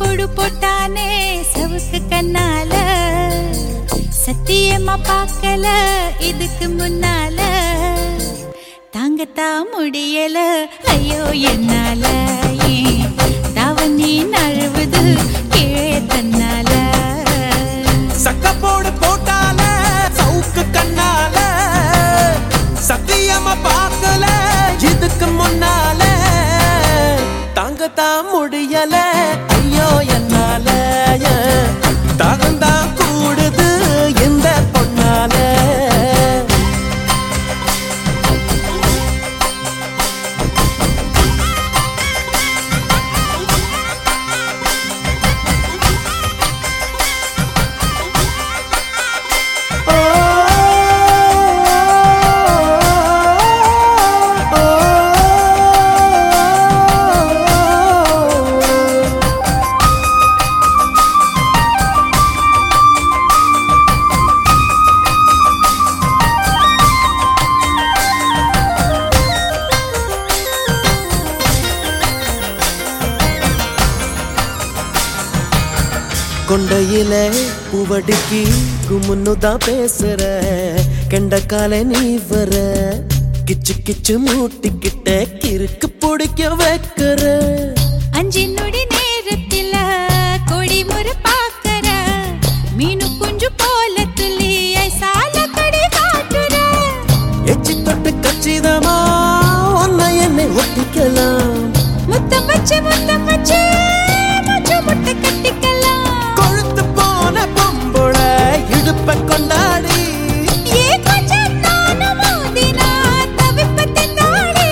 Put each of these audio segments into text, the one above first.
போடு போட்டானே சவுக்கு கண்ணால சத்தியமா பார்க்கல இதுக்கு முன்னால தாங்கத்தான் முடியல ஐயோ என்னால ஏன் தாவணி நழுவுது கீழே தன்னால சக்கப்போடு போட்டால சவுக்கு கண்ணால சத்தியமா பார்க்கல இதுக்கு முன்னால தாங்கத்தான் முடியல ஐயோ என்னால தகந்தான் கூடுது இந்த பொண்ணால கொண்டையில பூவடிக்கு குமுன்னு தான் பேசுற கெண்டக்கால நீ வர கிச்சு கிச்சு மூட்டிக்கிட்ட கிறுக்கு பிடிக்க வைக்கிற அஞ்சு நொடி நேரத்தில கொடி முறை பார்க்கற மீனு குஞ்சு போல துள்ளி ஐசால கடி காட்டுற எச்சி தொட்டு கச்சிதமா ஒன்ன என்னை ஒட்டிக்கலாம் முத்தம் வச்சு முத்தம் வச்சு மூச்சு முட்டை கட்டிக்கலாம் கொழுத்து போன பொம்புள இடுப்ப கொண்டாடி ஏ கொஞ்சம் நானும் மோதினா தவிப்பத்தின் நாடி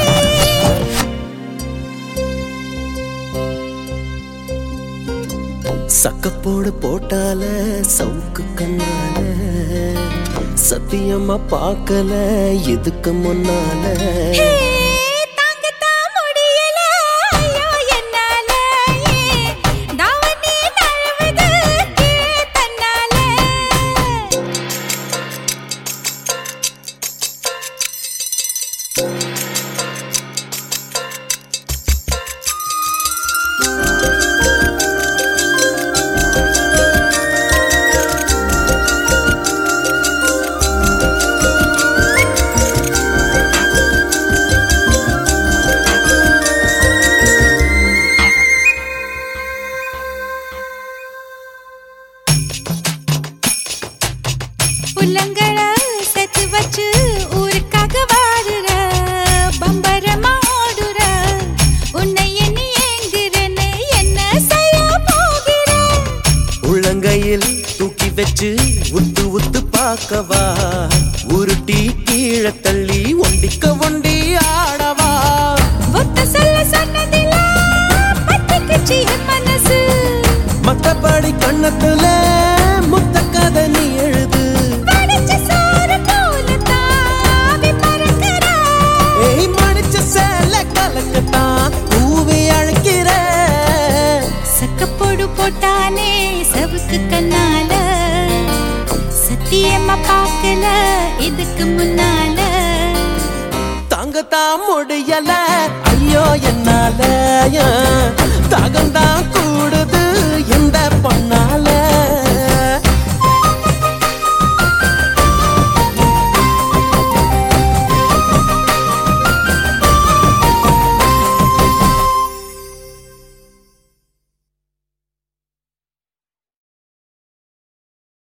சக்கப்போடு போட்டால சவுக்கு கண்ணால சத்தியமா பார்க்கல எதுக்கு முன்னால ஹே, தாங்கத்தான் முடியல ஐயோ என்னால ஏன் தாவணி நழுவுது கீழே தன்னால புல்லங்கள சேர்த்து வச்சு ஊருக்காக வாடுற பம்பரமா ஓடுற உன்னை எண்ணி ஏங்குறேன்னு என்ன செய்ய போகிற உள்ளங்கையில் தூக்கி வச்சு உத்து உத்து பார்க்கவா உருட்டி கீழே தள்ளி ஒண்டிக்க ஒண்டி ஆடவா ஒத்த சொல்ல சொன்னதில்ல பத்திக்குச்சு என் மனசு மத்தபடி கண்ணத்துல முத்த கதை நீ எழுது படிச்ச சோறு போல தாவி பறக்கிற ஏய் மடிச்ச சேல கலக்கத்தான் பூவி அழைக்கிற சக்கப்போடு போட்டானே சவுக்கு கண்ணால சத்தியமா பார்க்கல இதுக்கு முன்னால தாங்கத்தான் முடியல ஐயோ என்னால